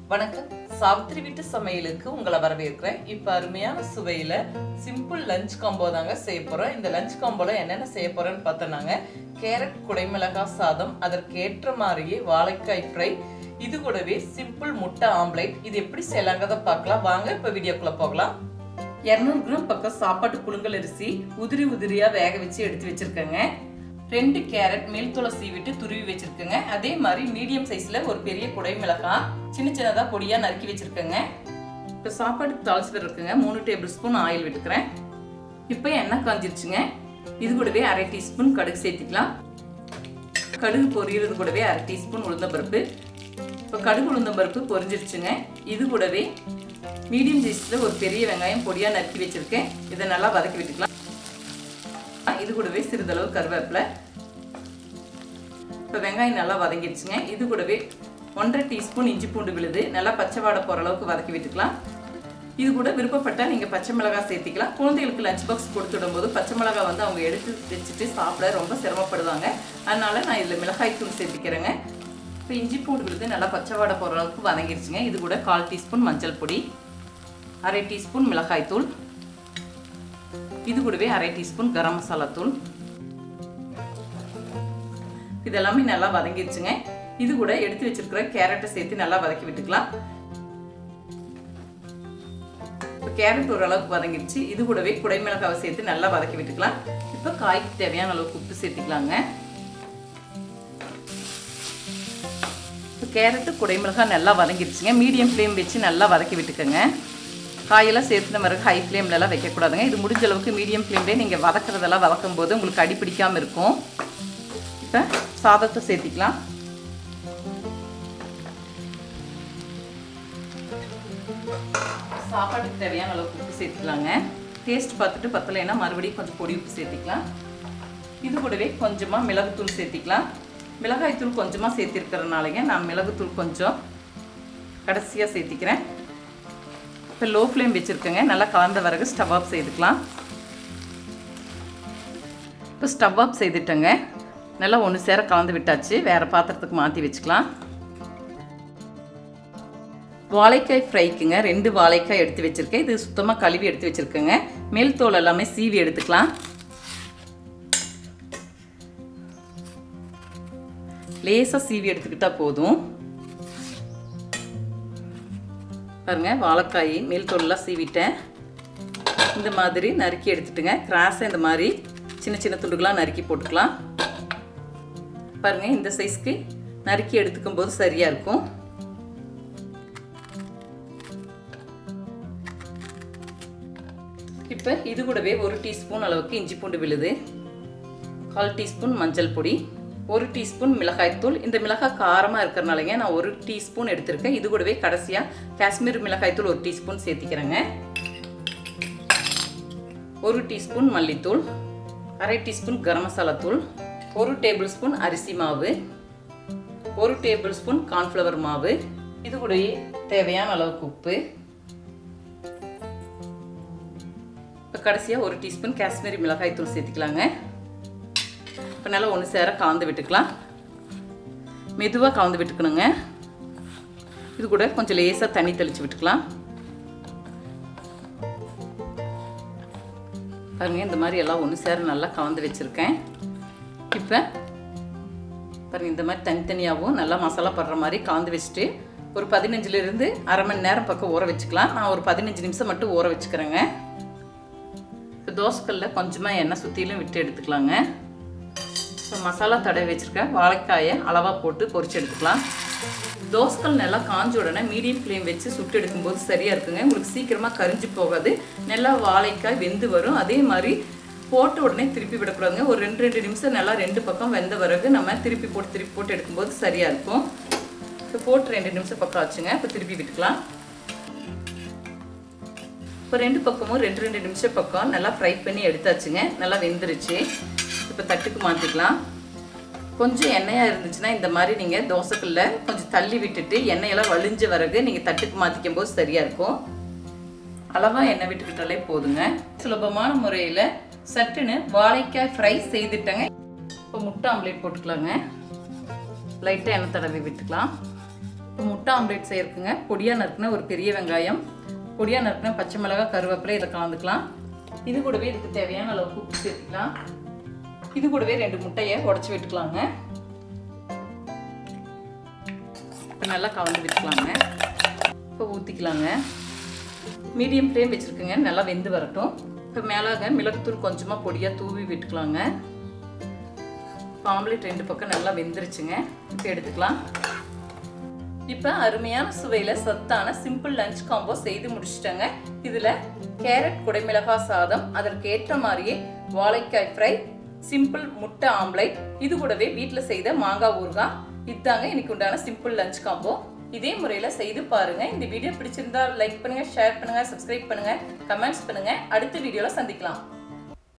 வணக்கம் சாவித்திரி வீட்டு சமையலுக்கு உங்களை வரவேற்கிறேன் இப்போ அருமையான சுவையில் சிம்பிள் லஞ்ச் காம்போ தாங்க செய்ய போகிறோம் இந்த லஞ்ச் காம்போல என்னென்ன செய்ய போகிறோன்னு பார்த்தோன்னாங்க கேரட் குடைமிளகாய் சாதம் அதற்கு ஏற்ற மாதிரியே வாழைக்காய் ஃப்ரை இது கூடவே சிம்பிள் முட்டை ஆம்லேட் இது எப்படி செய்யலாங்கிறத பார்க்கலாம் வாங்க இப்போ வீடியோக்குள்ளே போகலாம் இரநூறு கிராம் பக்கம் சாப்பாட்டு புழுங்கல் அரிசி உதிரி உதிரியா வேக வச்சு எடுத்து வச்சிருக்கேங்க ரெண்டு கேரட் மேல் தோலை சீவிட்டு துருவி வச்சிருக்கேங்க அதே மாதிரி மீடியம் சைஸ்ல ஒரு பெரிய குடை மிளகாய் சின்ன சின்னதா பொடியா நறுக்கி வச்சிருக்கேங்க இப்போ சாப்பாட்டுக்கு தாளிச்சு இருக்குங்க மூணு டேபிள் ஸ்பூன் ஆயில் விட்டுக்கிறேன் இப்போ எண்ணெய் காஞ்சிருச்சுங்க இது கூடவே அரை டீஸ்பூன் கடுகு சேர்த்துக்கலாம் கடுகு பொரியறது கூடவே அரை டீஸ்பூன் உளுந்தம்பருப்பு இப்போ கடுகு உளுந்தம்பருப்பு பொரிஞ்சிருச்சுங்க இது கூடவே மீடியம் சைஸில் ஒரு பெரிய வெங்காயம் பொடியாக நறுக்கி வச்சுருக்கேன் இதை நல்லா வதக்கி விட்டுக்கலாம் இது கூடவே சிறிதளவு கருவேப்பிலை இப்போ வெங்காயம் நல்லா வதங்கிடுச்சுங்க இது கூடவே ஒன்றரை டீஸ்பூன் இஞ்சி பூண்டு விழுது நல்லா பச்சை வாடை போகிற அளவுக்கு வதக்கி விட்டுக்கலாம் இது கூட விருப்பப்பட்டால் நீங்கள் பச்சை மிளகாய் சேர்த்திக்கலாம் குழந்தைகளுக்கு லஞ்ச் பாக்ஸ் கொடுத்து விடும்போது பச்சை மிளகாய் வந்து அவங்க எடுத்து வச்சுட்டு சாப்பிட ரொம்ப சிரமப்படுவாங்க அதனால நான் இதில் மிளகாய் தூள் சேர்த்திக்கிறேங்க இப்போ இஞ்சி பூண்டு விழுது நல்லா பச்சை வாடை போகிற அளவுக்கு வதங்கிடுச்சுங்க இது கூட கால் டீஸ்பூன் மஞ்சள் பொடி அரை டீஸ்பூன் மிளகாய் தூள் இது கூடவே அரை டீஸ்பூன் கரம் மசாலா தூள் இதெல்லாமே நல்லா வதங்கிடுச்சுங்க இது கூட எடுத்து வச்சிருக்கிற கேரட்டை சேர்த்து நல்லா வதக்கி விட்டுக்கலாம் இப்போ கேரட் ஓரளவுக்கு வதங்கிடுச்சு இது கூடவே குடைமிளகாவை சேர்த்து நல்லா வதக்கி விட்டுக்கலாம் இப்போ காய்க்கு தேவையான அளவுக்கு உப்பு சேர்த்துக்கலாங்க இப்போ கேரட்டு குடைமிளகாய் நல்லா வதங்கிடுச்சுங்க மீடியம் ஃப்ளேம் வச்சு நல்லா வதக்கி விட்டுக்கோங்க காயெல்லாம் சேர்த்துன பிறகு ஹை ஃப்ளேம்லலாம் வைக்கக்கூடாதுங்க இது முடிஞ்ச அளவுக்கு மீடியம் ஃப்ளேம்லேயே நீங்கள் வதக்கிறதெல்லாம் வதக்கும் போது உங்களுக்கு அடி பிடிக்காமல் இருக்கும் இப்போ சாதத்தை சேர்த்திக்கலாம் சாப்பாட்டுக்கு தேவையான அளவுக்கு உப்பு சேர்த்துக்கலாங்க டேஸ்ட் பார்த்துட்டு பத்தலைன்னா மறுபடியும் கொஞ்சம் பொடி உப்பு சேர்த்திக்கலாம் இது கூடவே கொஞ்சமாக மிளகுத்தூள் சேர்த்திக்கலாம் மிளகாய்த்தூள் கொஞ்சமாக சேர்த்திருக்கிறனாலங்க நான் மிளகுத்தூள் கொஞ்சம் கடைசியாக சேர்த்திக்கிறேன் இப்போ லோ ஃப்ளேம் வச்சுருக்கேங்க நல்லா கலந்த பிறகு ஸ்டவ் ஆஃப் செய்துக்கலாம் இப்போ ஸ்டவ் ஆஃப் செய்துட்டேங்க நல்லா ஒன்று சேர கலந்து விட்டாச்சு வேறு பாத்திரத்துக்கு மாற்றி வச்சுக்கலாம் வாழைக்காய் ஃப்ரைக்குங்க ரெண்டு வாழைக்காய் எடுத்து வச்சுருக்கேன் இது சுத்தமாக கழுவி எடுத்து வச்சுருக்கேங்க மேல் தோல் எல்லாமே சீவி எடுத்துக்கலாம் லேசாக சீவி எடுத்துக்கிட்டால் போதும் பாருங்க வாழைக்காய் மேல் தோல்லாம் சீவிட்டேன் இந்த மாதிரி நறுக்கி எடுத்துட்டுங்க கிராஸை இந்த மாதிரி சின்ன சின்ன துண்டுகளாக நறுக்கி போட்டுக்கலாம் பாருங்க இந்த சைஸ்க்கு நறுக்கி எடுத்துக்கும் போது சரியாக இருக்கும் இப்போ இது கூடவே ஒரு டீஸ்பூன் அளவுக்கு இஞ்சி பூண்டு விழுது கால் டீஸ்பூன் மஞ்சள் பொடி ஒரு டீஸ்பூன் மிளகாய்த்தூள் இந்த மிளகாய் காரமாக இருக்கிறனாலங்க நான் ஒரு டீஸ்பூன் எடுத்திருக்கேன் இது கூடவே கடைசியாக காஷ்மீர் மிளகாய்த்தூள் ஒரு டீஸ்பூன் சேர்த்திக்கிறேங்க ஒரு டீஸ்பூன் மல்லித்தூள் அரை டீஸ்பூன் கரம் மசாலா தூள் ஒரு டேபிள் ஸ்பூன் அரிசி மாவு ஒரு டேபிள் ஸ்பூன் கார்ன்ஃப்ளவர் மாவு இது கூடவே தேவையான அளவுக்கு உப்பு இப்போ கடைசியாக ஒரு டீஸ்பூன் காஷ்மீரி மிளகாய் தூள் சேர்த்துக்கலாங்க இப்போ நல்லா ஒன்று சேர கலந்து விட்டுக்கலாம் மெதுவாக கலந்து விட்டுக்கணுங்க இது கூட கொஞ்சம் லேசாக தண்ணி தெளித்து விட்டுக்கலாம் பாருங்க இந்த மாதிரி எல்லாம் ஒன்று சேர நல்லா கலந்து வச்சுருக்கேன் இப்போ பாருங்க இந்த மாதிரி தனித்தனியாகவும் நல்லா மசாலா படுற மாதிரி கலந்து வச்சுட்டு ஒரு பதினஞ்சுலேருந்து அரை மணி நேரம் பக்கம் ஊற வச்சுக்கலாம் நான் ஒரு பதினஞ்சு நிமிஷம் மட்டும் ஊற வச்சுக்கிறேங்க இப்போ தோசைக்கல்ல கொஞ்சமாக எண்ணெய் சுற்றிலும் விட்டு எடுத்துக்கலாங்க இப்போ மசாலா தடவை வச்சுருக்கேன் வாழைக்காயை அளவாக போட்டு பொரிச்சு எடுத்துக்கலாம் தோசைக்கல் நல்லா காஞ்ச உடனே மீடியம் ஃப்ளேம் வச்சு சுட்டு எடுக்கும்போது சரியாக இருக்குங்க உங்களுக்கு சீக்கிரமாக கரிஞ்சு போகாது நல்லா வாழைக்காய் வெந்து வரும் அதே மாதிரி போட்ட உடனே திருப்பி விடக்கூடாதுங்க ஒரு ரெண்டு ரெண்டு நிமிஷம் நல்லா ரெண்டு பக்கம் வெந்த பிறகு நம்ம திருப்பி போட்டு திருப்பி போட்டு எடுக்கும்போது சரியாக இருக்கும் இப்போ போட்டு ரெண்டு நிமிஷம் பக்கம் ஆச்சுங்க இப்போ திருப்பி விட்டுக்கலாம் இப்போ ரெண்டு பக்கமும் ரெண்டு ரெண்டு நிமிஷம் பக்கம் நல்லா ஃப்ரை பண்ணி எடுத்தாச்சுங்க நல்லா வெந்துருச்சு இப்போ தட்டுக்கு மாற்றிக்கலாம் கொஞ்சம் எண்ணெயாக இருந்துச்சுன்னா இந்த மாதிரி நீங்கள் தோசைக்கல்ல கொஞ்சம் தள்ளி விட்டுட்டு எண்ணெயெல்லாம் வலிஞ்ச பிறகு நீங்கள் தட்டுக்கு மாற்றிக்கும் போது சரியாக இருக்கும் அளவாக எண்ணெய் விட்டுக்கிட்டாலே போதுங்க சுலபமான முறையில் சட்டுன்னு வாழைக்காய் ஃப்ரை செய்துட்டேங்க இப்போ முட்டை ஆம்லேட் போட்டுக்கலாங்க லைட்டாக எண்ணெய் தடவி விட்டுக்கலாம் இப்போ முட்டை ஆம்லேட் செய்யறதுக்குங்க பொடியாக நறுக்குன ஒரு பெரிய வெங்காயம் பொடியாக நறுக்குன பச்சை மிளகாய் கருவேப்பிலை இதை கலந்துக்கலாம் இது கூடவே இதுக்கு தேவையான அளவுக்கு உப்பு சேர்த்துக்கலாம் இது கூடவே ரெண்டு முட்டையை உடச்சி விட்டுக்கலாங்க இப்போ நல்லா கலந்து விட்டுக்கலாங்க இப்போ ஊற்றிக்கலாங்க மீடியம் ஃப்ளேம் வச்சுருக்குங்க நல்லா வெந்து வரட்டும் இப்போ மேலாக மிளகுத்தூள் கொஞ்சமாக பொடியாக தூவி விட்டுக்கலாங்க இப்போ ஆம்லேட் ரெண்டு பக்கம் நல்லா வெந்துருச்சுங்க இப்போ எடுத்துக்கலாம் இப்போ அருமையான சுவையில் சத்தான சிம்பிள் லஞ்ச் காம்போ செய்து முடிச்சிட்டேங்க இதில் கேரட் குடைமிளகாய் சாதம் அதற்கு ஏற்ற மாதிரியே வாழைக்காய் ஃப்ரை சிம்பிள் முட்டை ஆம்லேட் இது கூடவே வீட்டில் செய்த மாங்காய் ஊறுகாய் இதுதாங்க இன்னைக்கு உண்டான சிம்பிள் லஞ்ச் காம்போ இதே முறையில் செய்து பாருங்க இந்த வீடியோ பிடிச்சிருந்தா லைக் பண்ணுங்க ஷேர் பண்ணுங்க சப்ஸ்கிரைப் பண்ணுங்க கமெண்ட்ஸ் பண்ணுங்க அடுத்த வீடியோவில் சந்திக்கலாம்